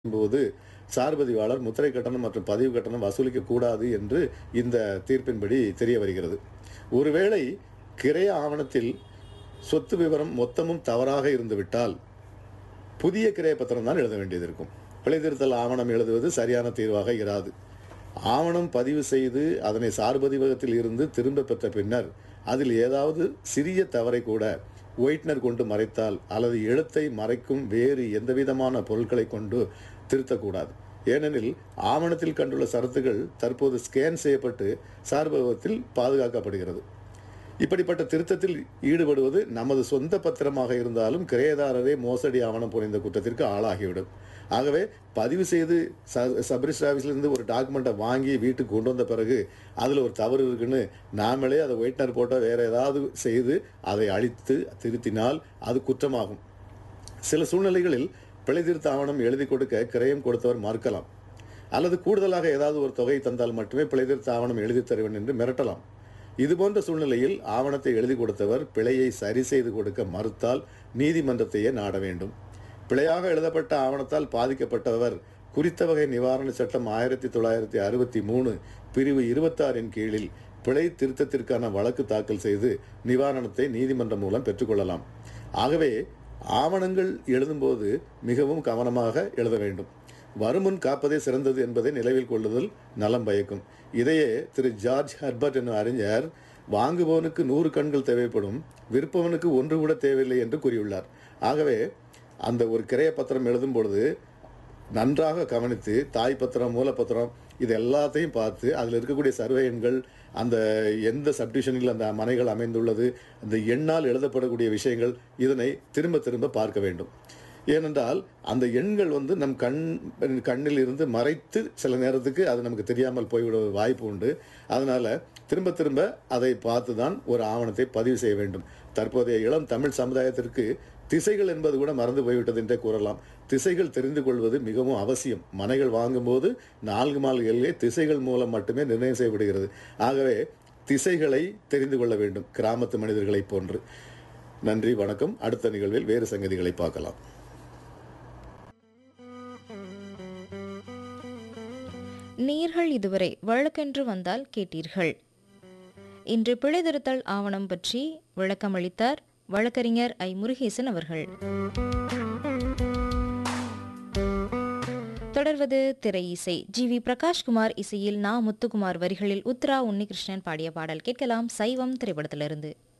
போது சார்பதிவாளர் முத்திரை கட்டணம் மற்றும் பதிவு கட்டணம் வசூலிக்க கூடாது என்று இந்த தீர்ப்பின்படி தெரிய வருகிறது ஒருவேளை கிரைய ஆவணத்தில் சொத்து விவரம் மொத்தமும் தவறாக இருந்துவிட்டால் புதிய கிரைய பத்திரம் தான் எழுத வேண்டியது இருக்கும் பிழைத்திருத்தல் ஆவணம் எழுதுவது சரியான தீர்வாக இராது ஆவணம் பதிவு செய்து அதனை சார்பதிவகத்தில் இருந்து திரும்ப பெற்ற பின்னர் அதில் ஏதாவது சிறிய தவறை கூட ஒயிட்னர் கொண்டு மறைத்தால் அல்லது எழுத்தை மறைக்கும் வேறு எந்தவிதமான பொருட்களை கொண்டு திருத்தக்கூடாது ஏனெனில் ஆவணத்தில் கண்டுள்ள சரத்துகள் தற்போது ஸ்கேன் செய்யப்பட்டு சார்பகத்தில் பாதுகாக்கப்படுகிறது இப்படிப்பட்ட திருத்தத்தில் ஈடுபடுவது நமது சொந்த பத்திரமாக இருந்தாலும் கிரயதாரரே மோசடி ஆவணம் புரிந்த குற்றத்திற்கு ஆளாகிவிடும் ஆகவே பதிவு செய்து ச சப்ரிஸ்ட் ஆஃபீஸ்லேருந்து ஒரு டாக்குமெண்ட்டை வாங்கி வீட்டுக்கு கொண்டு வந்த பிறகு அதில் ஒரு தவறு இருக்குன்னு நாமளே அதை ஒயிட்னர் போட்டால் வேறு ஏதாவது செய்து அதை அழித்து திருத்தினால் அது குற்றமாகும் சில சூழ்நிலைகளில் பிழை திருத்த ஆவணம் எழுதி கொடுக்க கிரயம் கொடுத்தவர் மறுக்கலாம் அல்லது கூடுதலாக ஏதாவது ஒரு தொகை தந்தால் மட்டுமே பிழை திருத்த ஆவணம் எழுதி தருவேன் என்று மிரட்டலாம் இதுபோன்ற சூழ்நிலையில் ஆவணத்தை எழுதி கொடுத்தவர் பிழையை சரி செய்து கொடுக்க மறுத்தால் நீதிமன்றத்தையே நாட வேண்டும் பிழையாக எழுதப்பட்ட ஆவணத்தால் பாதிக்கப்பட்டவர் குறித்த வகை நிவாரண சட்டம் ஆயிரத்தி தொள்ளாயிரத்தி அறுபத்தி மூணு பிரிவு இருபத்தாறின் கீழில் பிழை திருத்தத்திற்கான வழக்கு தாக்கல் செய்து நிவாரணத்தை நீதிமன்றம் மூலம் பெற்றுக்கொள்ளலாம் ஆகவே ஆவணங்கள் எழுதும்போது மிகவும் கவனமாக எழுத வேண்டும் வருமுன் காப்பதே சிறந்தது என்பதை நினைவில் கொள்ளுதல் நலம் பயக்கும் இதையே திரு ஜார்ஜ் ஹர்பர்ட் என்னும் அறிஞர் வாங்குபவனுக்கு நூறு கண்கள் தேவைப்படும் விற்பவனுக்கு ஒன்று கூட தேவையில்லை என்று கூறியுள்ளார் ஆகவே அந்த ஒரு கிரைய பத்திரம் எழுதும் பொழுது நன்றாக கவனித்து தாய் பத்திரம் மூலப்பத்திரம் இது எல்லாத்தையும் பார்த்து அதில் இருக்கக்கூடிய சர்வே எண்கள் அந்த எந்த சப்டிஷனில் அந்த மனைகள் அமைந்துள்ளது அந்த எண்ணால் எழுதப்படக்கூடிய விஷயங்கள் இதனை திரும்ப திரும்ப பார்க்க வேண்டும் ஏனென்றால் அந்த எண்கள் வந்து நம் கண் கண்ணில் இருந்து மறைத்து சில நேரத்துக்கு அது நமக்கு தெரியாமல் போய்விட வாய்ப்பு உண்டு அதனால் திரும்ப திரும்ப அதை பார்த்து தான் ஒரு ஆவணத்தை பதிவு செய்ய வேண்டும் தற்போதைய இளம் தமிழ் சமுதாயத்திற்கு திசைகள் என்பது கூட மறந்து போய்விட்டது என்றே கூறலாம் திசைகள் தெரிந்து கொள்வது மிகவும் அவசியம் மனைகள் வாங்கும்போது நான்கு மால்களிலே திசைகள் மூலம் மட்டுமே நிர்ணயம் செய்யப்படுகிறது ஆகவே திசைகளை தெரிந்து கொள்ள வேண்டும் கிராமத்து மனிதர்களைப் போன்று நன்றி வணக்கம் அடுத்த நிகழ்வில் வேறு சங்கதிகளை பார்க்கலாம் நேர்கள் இதுவரை வழக்கென்று வந்தால் கேட்டீர்கள் இன்று பிழைதிருத்தல் ஆவணம் பற்றி விளக்கமளித்தார் வழக்கறிஞர் ஐ முருகேசன் அவர்கள் தொடர்வது திரை இசை ஜி வி பிரகாஷ்குமார் இசையில் நா முத்துக்குமார் வரிகளில் உத்ரா உன்னிகிருஷ்ணன் பாடிய பாடல் கேட்கலாம் சைவம் திரைப்படத்திலிருந்து